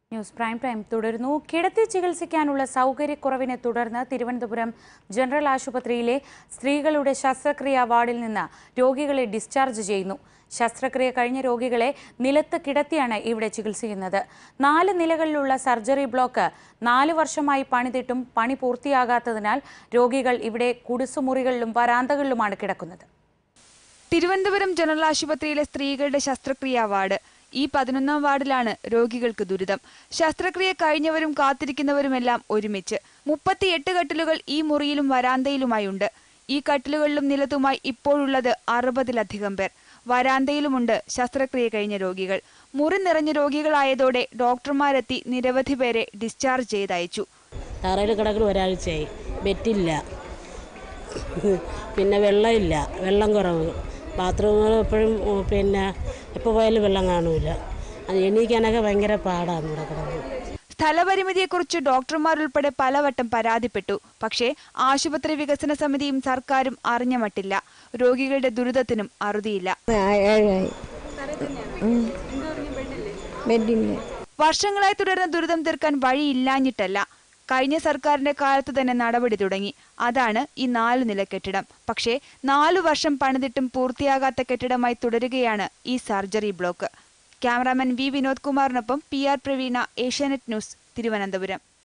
news prime time തുടരുന്നു കിടത്തി ചികിത്സിക്കാനുള്ള സൗകര്യക്കുറവിനെ തുടർന്ന് തിരുവനന്തപുരം ജനറൽ ആശുപത്രിയിലെ സ്ത്രീകളുടെ ശസ്ത്രക്രിയാ വാർഡിൽ നിന്ന് രോഗികളെ ഡിസ്ചാർജ് ചെയ്യുന്നു ശസ്ത്രക്രിയ കഴിഞ്ഞ രോഗികളെ നിലത്ത് കിടത്തിയാണ് ഇവിടെ ചികിത്സിക്കുന്നത് നാല് നിലകളിലുള്ള സർജറി ബ്ലോക്ക് നാല് വർഷമായി പണിതിട്ടും പണി പൂർത്തിയാകാത്തതിനാൽ രോഗികൾ ഇവിടെ കുടുസുമുറികളിലും വരാന്തകളിലുമാണ് കിടക്കുന്നത് തിരുവനന്തപുരം ജനറൽ ആശുപത്രിയിലെ സ്ത്രീകളുടെ ശസ്ത്രക്രിയാ വാർഡ് ഈ പതിനൊന്നാം വാർഡിലാണ് രോഗികൾക്ക് ദുരിതം ശസ്ത്രക്രിയ കഴിഞ്ഞവരും കാത്തിരിക്കുന്നവരുമെല്ലാം ഒരുമിച്ച് മുപ്പത്തിയെട്ട് കട്ടിലുകൾ ഈ മുറിയിലും വരാന്തയിലുമായുണ്ട് ഈ കട്ടിലുകളിലും നിലത്തുമായി ഇപ്പോഴുള്ളത് അറുപതിലധികം പേർ വരാന്തയിലുമുണ്ട് ശസ്ത്രക്രിയ കഴിഞ്ഞ രോഗികൾ മുറി നിറഞ്ഞ രോഗികളായതോടെ ഡോക്ടർമാരെത്തി നിരവധി പേരെ ഡിസ്ചാർജ് ചെയ്തയച്ചു തറയിൽ കിടക്കുന്ന ഒരാഴ്ചയായി ബെറ്റില്ല പിന്നെ വെള്ളമില്ല വെള്ളം കുറവ് ബാത്റൂമുകൾ എപ്പോഴും ഉം, പിന്നെ എപ്പോൾ പോയാലും വെള്ളം കാണൂല അത് എണീക്കാനൊക്കെ ഭയങ്കര പാടാണ് ഇവിടെ കിടന്ന് സ്ഥലപരിമിതിയെക്കുറിച്ച് ഡോക്ടർമാരുൾപ്പെടെ പലവട്ടം പരാതിപ്പെട്ടു പക്ഷേ ആശുപത്രി വികസന സമിതിയും സർക്കാരും അറിഞ്ഞ മട്ടില്ല രോഗികളുടെ ദുരിതത്തിനും അറുതിയില്ല ഏഴായി ബെഡില്ല വർഷങ്ങളായി തുടർന്ന ദുരിതം തീർക്കാൻ വഴിയില്ലാഞ്ഞിട്ടല്ല കഴിഞ്ഞ സർക്കാരിന്റെ കാലത്ത് തന്നെ നടപടി തുടങ്ങി അതാണ് ഈ നാലു നില കെട്ടിടം പക്ഷേ നാലു വർഷം പണിതിട്ടും പൂർത്തിയാകാത്ത കെട്ടിടമായി തുടരുകയാണ് ഈ surgery block cameraman V Vinod കുമാറിനൊപ്പം P R Praveena Asianet news Thiruvananthapuram